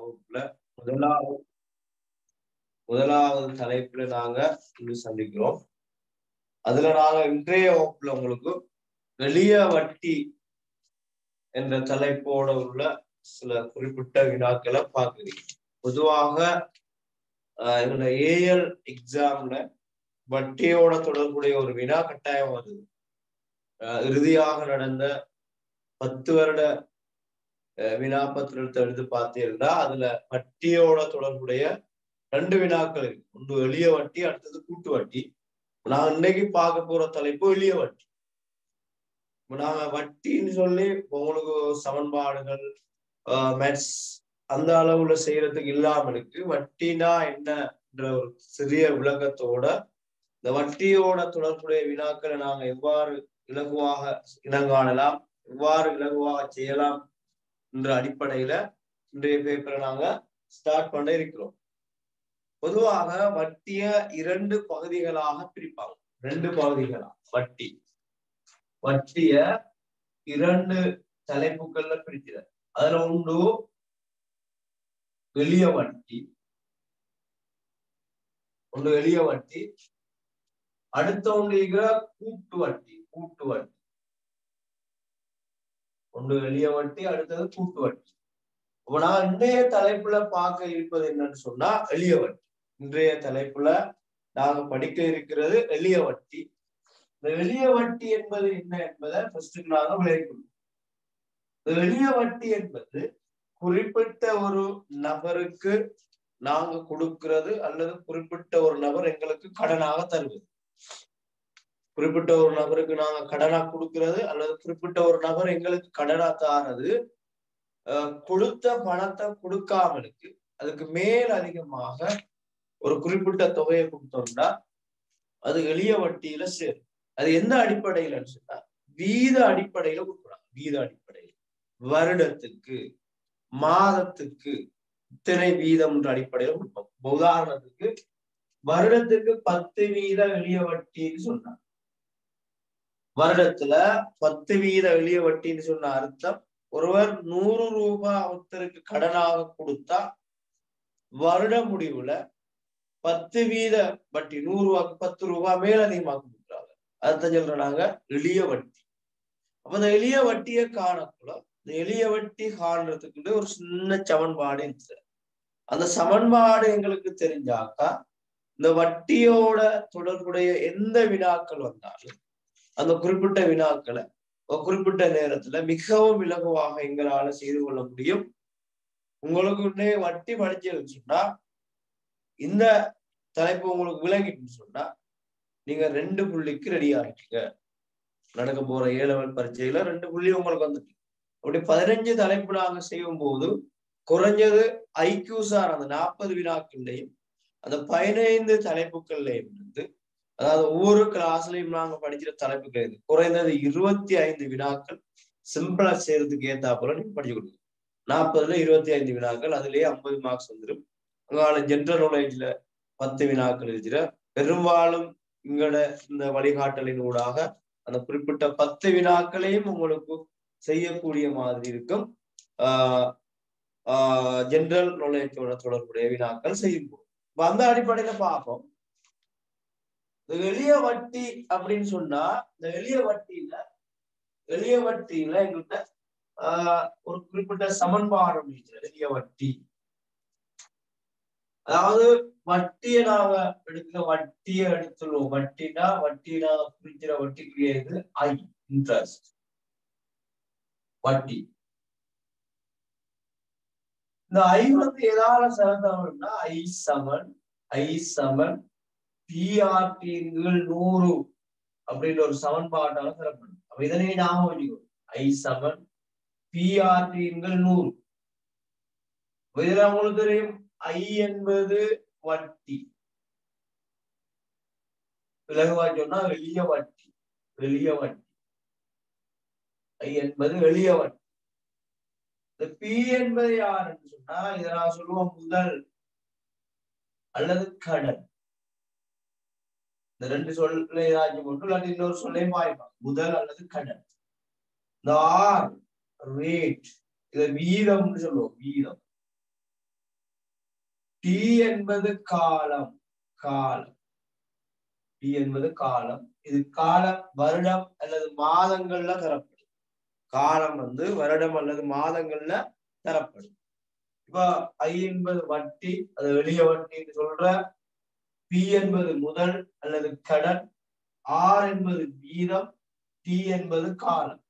வகுப்புல முதலாவது முதலாவது தலைப்புல நாங்க இன்று சந்திக்கிறோம் அதுல நாங்க இன்றைய வகுப்புல உங்களுக்கு எளிய வட்டி என்ற தலைப்போட உள்ள சில குறிப்பிட்ட வினாக்களை பார்க்குறீங்க பொதுவாக ஆஹ் எங்களோட ஏஎல் எக்ஸாம்ல வட்டியோட தொடர்புடைய ஒரு வினா கட்டாயம் வருது ஆஹ் இறுதியாக நடந்த பத்து வருட வினாபத்திரத்தை எடுத்து பார்த்தீங்கன்னா அதுல வட்டியோட தொடர்புடைய ரெண்டு வினாக்கள் இருக்கு ஒன்று எளிய வட்டி அடுத்தது கூட்டு வட்டி நான் இன்னைக்கு பார்க்க போற தலைப்பு எளிய வட்டி நாங்க வட்டின்னு சொல்லி உங்களுக்கு சமன்பாடுகள் மேத்ஸ் அந்த அளவுல செய்யறதுக்கு இல்லாம இருக்கு வட்டினா என்னன்ற ஒரு சிறிய விளக்கத்தோட இந்த வட்டியோட தொடர்புடைய வினாக்களை நாங்க எவ்வாறு இலகுவாக இனங்காணலாம் எவ்வாறு இலகுவாக செய்யலாம் என்ற அடிப்படையில இன்றைய பேப்பரை நாங்க ஸ்டார்ட் பண்ண இருக்கிறோம் பொதுவாக வட்டிய இரண்டு பகுதிகளாக பிரிப்பாங்க ரெண்டு பகுதிகளா வட்டி வட்டிய இரண்டு தலைப்புகள்ல பிரிக்கிறார் அதுல உண்டு எளிய வட்டி ஒன்று எளிய வட்டி அடுத்த ஒன்று கூட்டு வட்டி கூட்டு வட்டி ஒன்று எளிய வட்டி அடுத்தது கூட்டு வட்டி அப்ப நான் இன்றைய தலைப்புல பார்க்க இருப்பது என்னன்னு சொன்னா எளிய வட்டி இன்றைய தலைப்புல நாங்க படிக்க இருக்கிறது எளிய வட்டி இந்த எளிய வட்டி என்பது என்ன என்பதை ஃபர்ஸ்ட் நாங்க விளைவிக்கணும் இந்த எளிய வட்டி என்பது குறிப்பிட்ட ஒரு நபருக்கு நாங்க கொடுக்கிறது அல்லது குறிப்பிட்ட ஒரு நபர் எங்களுக்கு கடனாக தருவது குறிப்பிட்ட ஒரு நபருக்கு நாங்க கடனா கொடுக்கிறது அல்லது குறிப்பிட்ட ஒரு நபர் எங்களுக்கு கடனா தாரது கொடுத்த பணத்தை கொடுக்காமலுக்கு அதுக்கு மேல் அதிகமாக ஒரு குறிப்பிட்ட தொகையை கொடுத்தோம்னா அது எளிய வட்டியில சேரும் அது எந்த அடிப்படையிலன்னு சொன்னா வீத அடிப்படையில கொடுக்குறாங்க வீத அடிப்படையில் வருடத்துக்கு மாதத்துக்கு இத்தனை வீதம் என்ற அடிப்படையில கொடுப்போம் உதாரணத்துக்கு வருடத்துக்கு பத்து வீத எளிய வட்டின்னு சொன்னாங்க வருடத்துல பத்து வீத எளிய வட்டின்னு சொன்ன அர்த்தம் ஒருவர் நூறு ரூபாய் ஒருத்தருக்கு கடனாக கொடுத்தா வருட முடிவுல பத்து வீத வட்டி நூறு ரூபாய்க்கு பத்து ரூபாய் மேல அதிகமாக கொடுக்குறாங்க அதுதான் சொல்றாங்க எளிய வட்டி அப்ப இந்த எளிய வட்டியை காணக்குள்ள இந்த எளிய வட்டி காணுறதுக்கு ஒரு சின்ன சமன்பாடு இருந்துச்சு அந்த சமன்பாடு எங்களுக்கு தெரிஞ்சாக்கா இந்த வட்டியோட தொடர்புடைய எந்த வினாக்கள் வந்தாலும் அந்த குறிப்பிட்ட வினாக்களை ஒரு குறிப்பிட்ட நேரத்துல மிகவும் இலகுவாக எங்களால செய்து கொள்ள முடியும் உங்களுக்கு உடனே வட்டி படிச்சு சொன்னா இந்த தலைப்பு உங்களுக்கு விளங்கிட்டு சொன்னா நீங்க ரெண்டு புள்ளிக்கு ரெடி ஆகிட்டீங்க நடக்க போற ஏழவன் பரீட்சையில ரெண்டு புள்ளி உங்களுக்கு வந்துட்டு அப்படி பதினஞ்சு தலைப்பு நாங்க செய்யும் போது குறைஞ்சது ஐக்கியூ சார் அந்த நாற்பது வினாக்கள்லையும் அந்த பதினைந்து தலைப்புகள்லையும் இருந்து அதாவது ஒவ்வொரு கிளாஸ்லயும் நாங்க படிக்கிற தலைப்புகள் இது குறைந்தது இருபத்தி ஐந்து வினாக்கள் சிம்பிளா செய்யறதுக்கு ஏத்தா போல நீங்க படிச்சு கொடுங்க நாற்பதுல இருபத்தி ஐந்து வினாக்கள் அதுலயே ஐம்பது மார்க்ஸ் வந்துடும் உங்களால ஜென்ரல் நாலேஜ்ல பத்து வினாக்கள் இருக்கிற பெரும்பாலும் இங்கட இந்த வழிகாட்டலின் ஊடாக அந்த குறிப்பிட்ட பத்து வினாக்களையும் உங்களுக்கு செய்யக்கூடிய மாதிரி இருக்கும் ஆஹ் ஆஹ் ஜென்ரல் நாலேஜோட தொடர்புடைய வினாக்கள் செய்யும் போது அந்த அடிப்படையில பார்ப்போம் இந்த எளிய வட்டி அப்படின்னு சொன்னா இந்த எளிய வட்டியில எளிய வட்டியில எங்கள்கிட்ட ஆஹ் ஒரு குறிப்பிட்ட சமன்பாடு எளிய வட்டி அதாவது வட்டியை நாங்க எடுக்கிற வட்டியை எடுத்துருவோம் வட்டினா வட்டி நாங்க குறிக்கிற வட்டிக்குரிய இது ஐ இன்ட்ரெஸ்ட் வட்டி இந்த ஐ வந்து எதால சிறந்தவன்னா ஐ சமன் ஐ சமன் பிஆர்டிங்கள் நூறு அப்படின்ற ஒரு சமன்பாட்டால சிறப்படும் அப்ப இதனை நாம வச்சுக்கணும் ஐ சமன் பிஆர்டிங்கள் நூறு இதுல உங்களுக்கு தெரியும் ஐ என்பது வட்டி விலகுவா சொன்னா எளிய வட்டி எளிய வட்டி ஐ என்பது எளிய வட்டி இந்த பி என்பது யாருன்னு சொன்னா இதை நான் சொல்லுவோம் முதல் அல்லது கடன் இந்த ரெண்டு சொல்ல ஏதாச்சும் கொண்டு இல்லாட்டி இன்னொரு சொல்லையும் வாய்ப்பாங்க முதல் அல்லது கடன் இந்த ஆர் ரேட் இத வீதம்னு சொல்லுவோம் வீதம் டி என்பது காலம் காலம் டி என்பது காலம் இது காலம் வருடம் அல்லது மாதங்கள்ல தரப்படும் காலம் வந்து வருடம் அல்லது மாதங்கள்ல தரப்படும் இப்ப ஐ என்பது வட்டி அது எளிய வட்டின்னு சொல்ற பி என்பது முதல் அல்லது கடன் ஆர் என்பது வீதம் டி என்பது காலம்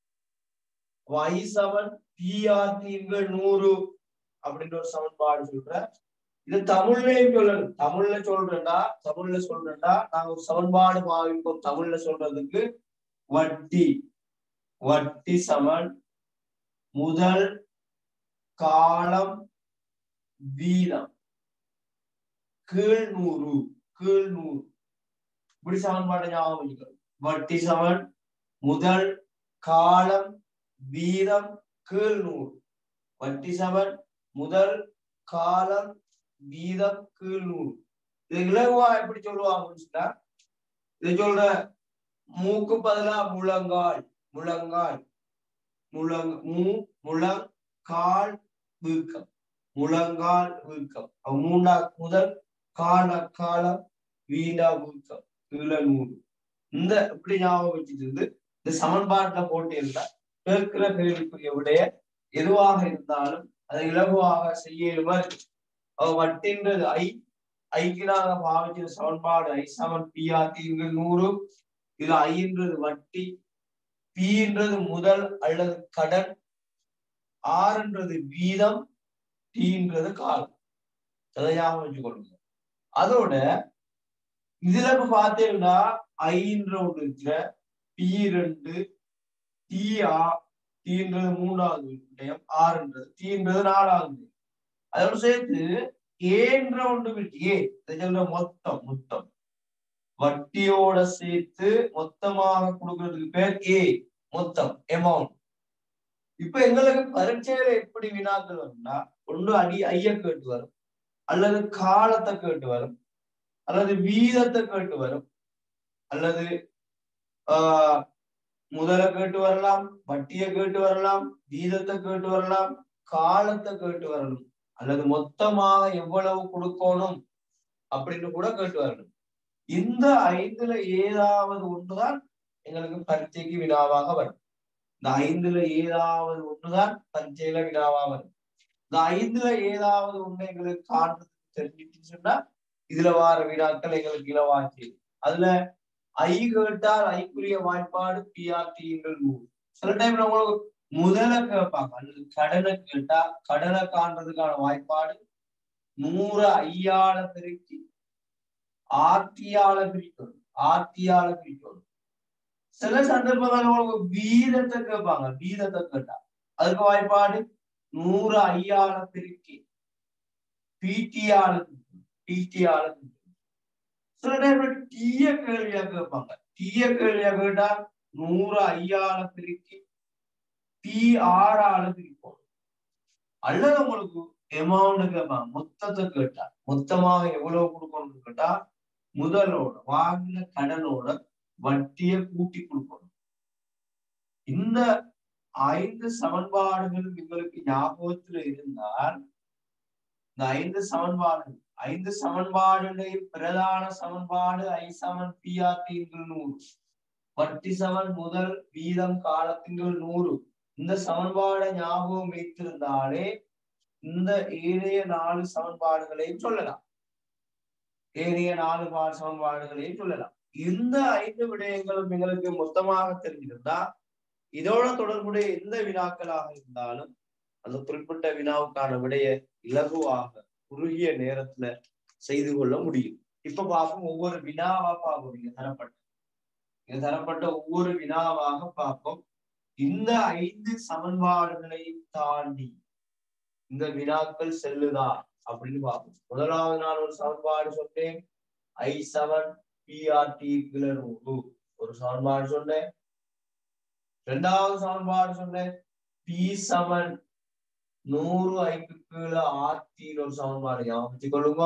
ஐ சமன் பிஆர் தீன்கள் நூறு அப்படின்ற ஒரு சமன்பாடு சொல்ற இது தமிழ்லயும் சொல்லணும் தமிழ்ல சொல்றேன்டா தமிழ்ல சொல்றேன்டா நாங்க ஒரு சமன்பாடு பாவிப்போம் தமிழ்ல சொல்றதுக்கு வட்டி வட்டி சமன் முதல் காலம் வீதம் கீழ் நூறு கீழ் நூறு இப்படி சமன்பாடு ஞாபகம் வச்சுக்கணும் வட்டி சமன் முதல் காலம் வீதம் கீழ் நூறு வட்டி சமன் முதல் காலம் வீதம் கீழ் நூறு இது இலகுவா எப்படி சொல்லுவாங்கன்னு சொன்னா இது சொல்ற மூக்கு பதிலா முழங்கால் முழங்கால் முழங் மூ முழங் கால் வீக்கம் முழங்கால் வீக்கம் அப்ப மூண்டா முதல் கால காலம் வீண்டா வீக்கம் கீழே நூறு இந்த இப்படி ஞாபகம் வச்சுட்டு இருந்து இந்த சமன்பாட்டுல போட்டு இருந்தா கேட்கிற கேள்விக்குரிய விடைய எதுவாக இருந்தாலும் அதை இலகுவாக செய்ய இருக்கு அவ வட்டின்றது ஐ ஐக்கு நாங்க பாவிச்ச சமன்பாடு ஐ சமன் பிஆர் தீங்கு நூறு இது ஐன்றது வட்டி பின்றது முதல் அல்லது கடன் ஆறுன்றது வீதம் டீன்றது காலம் அதை ஞாபகம் வச்சுக்கொள்ளுங்க அதோட இதுல இப்ப பாத்தீங்கன்னா ஐன்ற ஒன்று இருக்கிற பி ரெண்டு டி ஆ டீன்றது மூணாவது விடயம் ஆறுன்றது டீன்றது நாலாவது விடயம். அதோட சேர்த்து ஏன்ற ஒன்று இருக்கு ஏ இதை சொல்ற மொத்தம் மொத்தம் வட்டியோட சேர்த்து மொத்தமாக கொடுக்கறதுக்கு பேர் ஏ மொத்தம் எமௌண்ட் இப்ப எங்களுக்கு பரீட்சையில எப்படி வினாக்கள் வரும்னா ஒன்று அடி ஐய கேட்டு வரும் அல்லது காலத்தை கேட்டு வரும் அல்லது வீதத்தை கேட்டு வரும் அல்லது ஆஹ் முதல கேட்டு வரலாம் வட்டியை கேட்டு வரலாம் வீதத்தை கேட்டு வரலாம் காலத்தை கேட்டு வரணும் அல்லது மொத்தமாக எவ்வளவு கொடுக்கணும் அப்படின்னு கூட கேட்டு வரணும் இந்த ஐந்துல ஏதாவது ஒன்றுதான் எங்களுக்கு பரீட்சைக்கு வினாவாக வரும் இந்த ஐந்துல ஏதாவது ஒண்ணுதான் பரீட்சையில வினாவா வரும் இந்த ஐந்துல ஏதாவது ஒண்ணு எங்களுக்கு காண்றதுக்கு தெரிஞ்சிட்டுன்னு சொன்னா இதுல வார வினாக்கள் எங்களுக்கு இலவாச்சு அதுல ஐ கேட்டால் ஐக்குரிய வாய்ப்பாடு பிஆர்டிங்கள் நூறு சில டைம்ல உங்களுக்கு முதல கேட்பாங்க அல்லது கடனை கேட்டா கடனை காண்றதுக்கான வாய்ப்பாடு நூறு ஐயால பெருக்கி ஆர்டியால பிரிக்கணும் ஆர்டியால பிரிக்கணும் சில சந்தர்ப்பங்கள் உங்களுக்கு வீதத்தை கேட்பாங்க வீதத்தை கேட்டா அதுக்கு வாய்ப்பாடு நூறு ஐயால பெருக்கி பிடிஆல பிடிஆல சில டைம்ல டீய கேள்வியா கேட்பாங்க டீய கேள்வியா கேட்டா நூறு ஐயால பெருக்கி டி ஆறால பிரிப்போம் அல்லது உங்களுக்கு எமௌண்ட் கேட்பாங்க மொத்தத்தை கேட்டா மொத்தமாக எவ்வளவு கொடுக்கணும்னு கேட்டா முதலோட வாங்கின கடனோட வட்டியை கூட்டி கொடுக்கணும் இந்த ஐந்து சமன்பாடுகளும் எங்களுக்கு ஞாபகத்துல இருந்தால் இந்த ஐந்து சமன்பாடுகள் ஐந்து சமன்பாடுடைய பிரதான சமன்பாடு ஐ சமன் பிஆர்டி நூறு வட்டி சமன் முதல் வீதம் காலத்தின்கள் நூறு இந்த சமன்பாடை ஞாபகம் வைத்திருந்தாலே இந்த ஏனைய நாலு சமன்பாடுகளையும் சொல்லலாம் ஏனைய நாலு பாடு சமன்பாடுகளையும் சொல்லலாம் இந்த ஐந்து விடயங்களும் எங்களுக்கு மொத்தமாக தெரிஞ்சிருந்தா இதோட தொடர்புடைய எந்த வினாக்களாக இருந்தாலும் அந்த குறிப்பிட்ட வினாவுக்கான விடைய இலகுவாக குறுகிய நேரத்துல செய்து கொள்ள முடியும் இப்ப பார்ப்போம் ஒவ்வொரு வினாவா பார்ப்போம் இங்க தரப்பட்ட இங்க தரப்பட்ட ஒவ்வொரு வினாவாக பார்ப்போம் இந்த ஐந்து சமன்பாடுகளை தாண்டி இந்த வினாக்கள் செல்லுதா அப்படின்னு பார்ப்போம் முதலாவது நாள் ஒரு சமன்பாடு சொன்னேன் ஐ செவன் பிஆர்டி நூறு ஒரு சமன்பாடு சொன்னேன் இரண்டாவது சமன்பாடு சொன்னேன் பி செவன் நூறு ஐக்கு கீழே ஆர்டின்னு ஒரு சமன்பாடு ஞாபகம் கொள்ளுங்க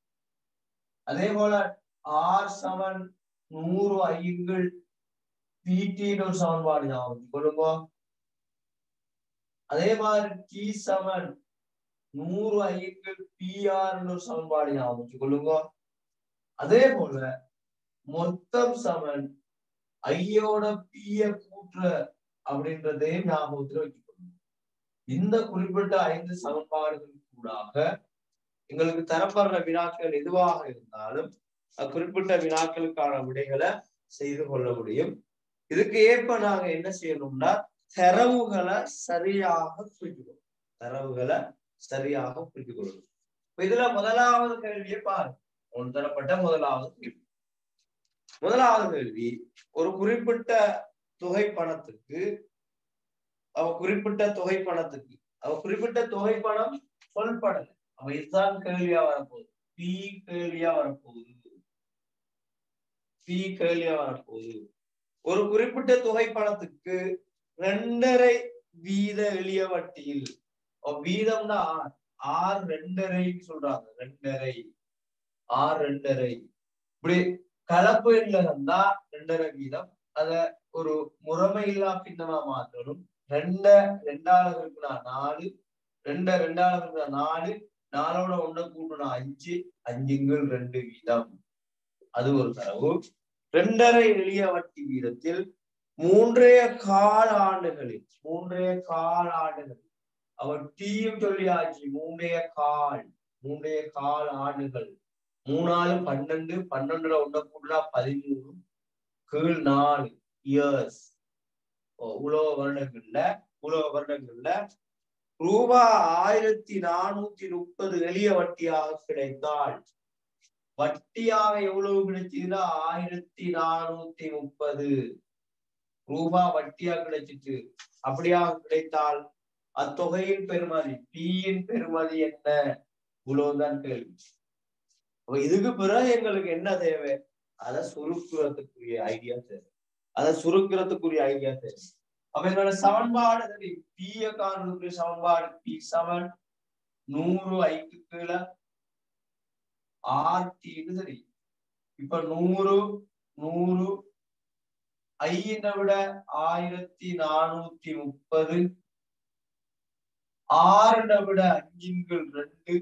அதே போல ஆர் செவன் நூறு ஐங்கள் பிடின்னு ஒரு சமன்பாடு ஞாபகம் கொள்ளுங்க அதே மாதிரி டி செவன் நூறு ஐயங்கள் பிஆர் ஒரு சமன்பாடு ஞாபகம் வச்சுக்கொள்ளுங்க அதே போல மொத்தம் சமன் ஐயோட பிய கூற்ற அப்படின்றதையும் ஞாபகத்துல வச்சுக்கணும் இந்த குறிப்பிட்ட ஐந்து சமன்பாடுகள் கூடாக எங்களுக்கு தரப்படுற வினாக்கள் எதுவாக இருந்தாலும் குறிப்பிட்ட வினாக்களுக்கான விடைகளை செய்து கொள்ள முடியும் இதுக்கு ஏற்ப நாங்க என்ன செய்யணும்னா தரவுகளை சரியாக குறிக்கணும் தரவுகளை சரியாக புரிந்து கொள்ளணும் இதுல முதலாவது கேள்வியை பாருங்க ஒன்று தரப்பட்ட முதலாவது கேள்வி முதலாவது கேள்வி ஒரு குறிப்பிட்ட தொகை பணத்துக்கு அவ குறிப்பிட்ட தொகை பணத்துக்கு அவ குறிப்பிட்ட தொகை பணம் சொல்லப்படல அவ இதுதான் கேள்வியா வரப்போகுது பி கேள்வியா வரப்போகுது பி கேள்வியா வரப்போகுது ஒரு குறிப்பிட்ட தொகை பணத்துக்கு ரெண்டரை வீத எளிய வட்டியில் வீதம்னா ஆர் ஆர் ரெண்டரைன்னு சொல்றாங்க ரெண்டரை ஆர் ரெண்டரை இப்படி கலப்பு எண்ல இருந்தா ரெண்டரை வீதம் அத ஒரு முறைமை இல்லா பின்னமா மாற்றணும் ரெண்ட ரெண்டாவது இருக்குன்னா நாலு ரெண்ட ரெண்டாவது இருக்குன்னா நாலு நாலோட ஒண்ண கூட்டுனா அஞ்சு அஞ்சுங்கள் ரெண்டு வீதம் அது ஒரு தரவு ரெண்டரை எளிய வட்டி வீதத்தில் மூன்றே கால் ஆண்டுகளில் மூன்றே கால் ஆண்டுகளில் அவர் டீயும் சொல்லியாச்சு மூன்றே கால் மூன்றே கால் ஆண்டுகள் மூணாலு பன்னெண்டு பன்னெண்டுல ஒண்ண கூடா பதிமூணு கீழ் நாலு இயர்ஸ் உலக வருடங்கள்ல உலக வருடங்கள்ல ரூபா ஆயிரத்தி நானூத்தி முப்பது எளிய வட்டியாக கிடைத்தால் வட்டியாக எவ்வளவு கிடைச்சதுன்னா ஆயிரத்தி நானூத்தி முப்பது ரூபா வட்டியா கிடைச்சிட்டு அப்படியாக கிடைத்தால் அத்தொகையின் பெருமதி பியின் பெருமதி என்ன இவ்வளவுதான் கேள்வி அப்ப இதுக்கு பிறகு எங்களுக்கு என்ன தேவை அதை சுருக்குறதுக்குரிய ஐடியா தேவை அதை சுருக்குறதுக்குரிய ஐடியா தேவை அப்ப என்னோட சமன்பாடு சரி பிய காண்பதுக்குரிய சமன்பாடு பி சமன் நூறு ஐக்கு கீழே ஆர்டின்னு சரி இப்ப நூறு நூறு ஐயினை விட ஆயிரத்தி நானூத்தி முப்பது ஆறுனை விட அஞ்சின்கள் ரெண்டு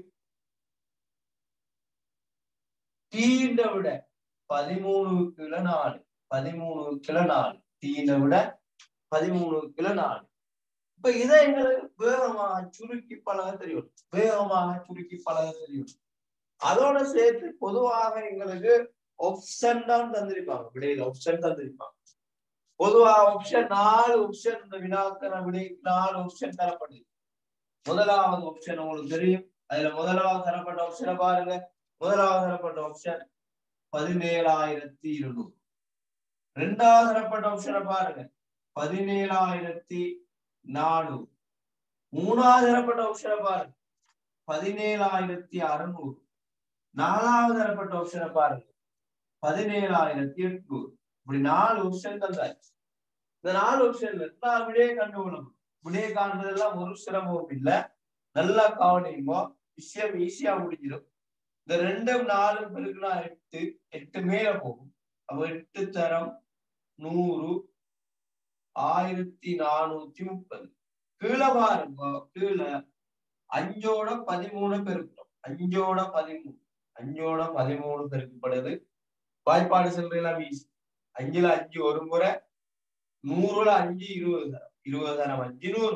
டீனை விட பதிமூணு கிலோ நாலு பதிமூணு கிலோ நாலு டீனை விட பதிமூணு கிலோ நாலு இப்ப இதை எங்களுக்கு வேகமாக சுருக்கி பழக தெரியும் வேகமாக சுருக்கி பழக தெரியும் அதோட சேர்த்து பொதுவாக எங்களுக்கு ஆப்ஷன் தான் தந்திருப்பாங்க விடையில ஆப்ஷன் தந்திருப்பாங்க பொதுவா ஆப்ஷன் நாலு ஆப்ஷன் இந்த வினாக்கள் விடை நாலு ஆப்ஷன் தரப்படுது முதலாவது ஆப்ஷன் உங்களுக்கு தெரியும் அதுல முதலாவது தரப்பட்ட ஆப்ஷனை பாருங்க முதலாவது தரப்பட்ட ஆப்ஷன் பதினேழாயிரத்தி இருநூறு ரெண்டாவது தரப்பட்ட ஆப்ஷனை பாருங்க பதினேழாயிரத்தி நானூறு மூணாவது தரப்பட்ட ஆப்ஷனை பாருங்க பதினேழாயிரத்தி அறுநூறு நாலாவது தரப்பட்ட ஆப்ஷனை பாருங்க பதினேழாயிரத்தி எட்நூறு இப்படி நாலு ஆப்ஷன் தந்தாச்சு இந்த நாலு ஆப்ஷன்ல எல்லா விடையை கண்டுகொள்ளணும் விடையை காண்பதெல்லாம் ஒரு சிரமமும் இல்ல நல்லா கவனியுமோ விஷயம் ஈஸியா முடிஞ்சிடும் இந்த ரெண்டும் நாலும் பெருக்குனா எட்டு எட்டு மேல போகும் அப்ப எட்டு தரம் நூறு ஆயிரத்தி நானூத்தி முப்பது கீழே பாருங்க கீழே அஞ்சோட பதிமூணு பெருக்கணும் அஞ்சோட பதிமூணு அஞ்சோட பதிமூணு பெருக்கப்படுது வாய்ப்பாடு செல்றதுலாம் வீசி அஞ்சுல அஞ்சு ஒரு முறை நூறுல அஞ்சு இருபது தரம் இருபது தரம் அஞ்சு நூறு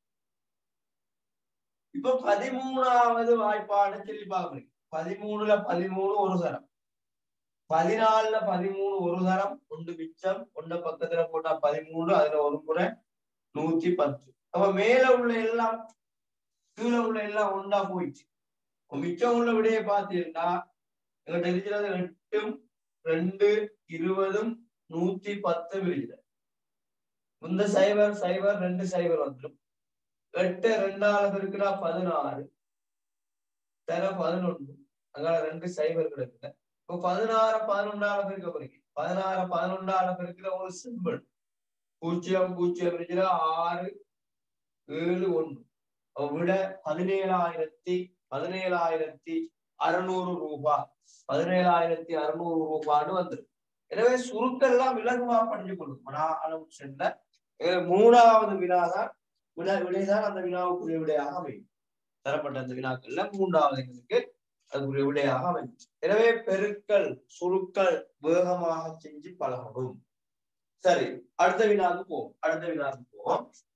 இப்ப பதிமூணாவது வாய்ப்பாடு சொல்லி பாக்குறீங்க பதிமூணுல பதிமூணு ஒரு தரம் பதினாலுல பதிமூணு ஒரு தரம் ஒன்று மிச்சம் ஒண்ணு பக்கத்துல போட்டா பதிமூணு அதுல ஒரு முறை நூத்தி பத்து அப்ப மேல உள்ள எல்லாம் கீழே உள்ள எல்லாம் ஒன்றா போயிடுச்சு மிச்சம் உள்ள விடையை பார்த்தீங்கன்னா எங்கிட்ட இருக்கிறது எட்டும் ரெண்டு இருபதும் நூத்தி பத்து விழுது இந்த சைபர் சைபர் ரெண்டு சைபர் வந்துடும் எட்டு ரெண்டாவது இருக்குன்னா பதினாறு தர பதினொன்று அங்கால ரெண்டு சைபர் கிடக்குல இப்போ பதினாறு பதினொன்றால இருக்க போறீங்க பதினாறு பதினொன்றால இருக்கிற ஒரு சிம்பிள் பூஜ்ஜியம் பூஜ்ஜியம் இருக்கிற ஆறு ஏழு ஒன்று விட பதினேழாயிரத்தி பதினேழாயிரத்தி அறுநூறு ரூபாய் பதினேழாயிரத்தி அறுநூறு ரூபான்னு வந்துடும் எனவே சுருக்கெல்லாம் விலகுவா படிச்சு கொள்ளும் அளவு சென்ற மூணாவது வினாதான் வினா விடைதான் அந்த வினாவுக்குரிய விடையாக அமையும் தரப்பட்ட அந்த வினாக்கள்ல மூன்றாவது எங்களுக்கு அதுக்குரிய விடையாக அமைச்சு எனவே பெருக்கல் சுருக்கல் வேகமாக செஞ்சு பழகணும் சரி அடுத்த வினாவுக்கு போவோம் அடுத்த வினாவுக்கு போவோம்